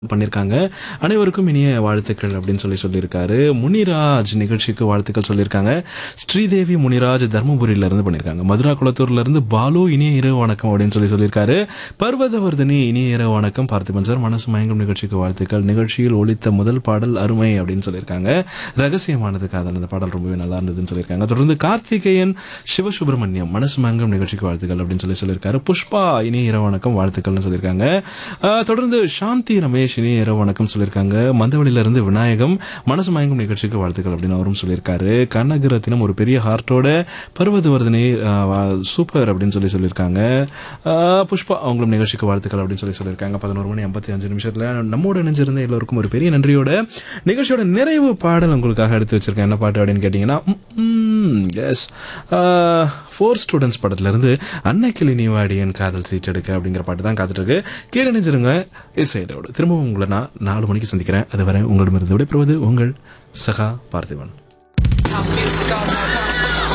பண்ணியிருக்காங்க அனைவருக்கும் இனிய வாழ்த்துக்கள் அப்படின்னு சொல்லி சொல்லியிருக்காரு முனிராஜ் நிகழ்ச்சிக்கு வாழ்த்துக்கள் சொல்லியிருக்காங்க ஸ்ரீதேவி முனிராஜ் தர்மபுரியில இருந்து பண்ணியிருக்காங்க மதுரா குளத்தூர்ல இருந்து பாலு இனிய இரவு வணக்கம் அப்படின்னு சொல்லி சொல்லியிருக்காரு பர்வதவர்தினி இனிய இரவு வணக்கம் பார்த்திபன் சார் மனசு மயங்கும் நிகழ்ச்சிக்கு வாழ்த்துக்கள் நிகழ்ச்சியில் ஒலித்த முதல் பாடல் அருமை அப்படின்னு சொல்லியிருக்காங்க ரகசியமானது காதல் அந்த பாடல் ரொம்பவே நல்லா இருந்ததுன்னு சொல்லியிருக்காங்க தொடர்ந்து கார்த்திகேயன் சிவசுப்பிரமணியம் மனசு மயங்கும் நிகழ்ச்சிக்கு வாழ்த்துக்கள் அப்படின்னு சொல்லி சொல்லியிருக்காரு புஷ்பா இனிய இரவு வணக்கம் வாழ்த்துக்கள்னு சொல்லியிருக்காங்க ஆஹ், தொடர்ந்து சாந்தி ரமேஷ் இனிய இரவு வணக்கம் சொல்லியிருக்காங்க மந்தவெளியில இருந்து விநாயகம் மனசு மயங்கும் நிகழ்ச்சிக்கு வாழ்த்துக்கள் அப்படின்னு அவரும் சொல்லியிருக்காரு கனகரத்தினம் ஒரு பெரிய ஹார்ட்டோட பருவதவர்தனை சூப்பர் அப்படின்னு சொல்லி சொல்லியிருக்காங்க ஆஹ், புஷ்பா அவங்களும் நிகழ்ச்சிக்கு வாழ்த்துக்கள் அப்படின்னு சொல்லி சொல்லியிருக்காங்க பதினோரு மணி ஐம்பத்தி அஞ்சு நிமிஷத்துல நம்மோட இணைஞ்சிருந்த எல்லோருக்கும் ஒரு பெரிய நன்றியோட நிகழ்ச்சியோட நிறைவு பாடல் உங்களுக்காக எடுத்து வச்சிருக்கேன் என்ன பாட்டு அப்படின்னு கேட்டீங்கன்னா எஸ் ஃபோர் ஸ்டூடெண்ட்ஸ் படத்துல இருந்து அன்னைக்கிளி நீவாடியன் காதல் சீட் எடுக்க அப்படிங்கிற பாட்டு தான் காத்துட்டு இருக்கு கேட்டு நினைச்சிருங்க இசையோட திரும்பவும் உங்களை நான் நாலு மணிக்கு சந்திக்கிறேன் அதுவரை உங்களிடமிருந்து விடைபெறுவது உங்கள் சகா Parthiban House music all night long.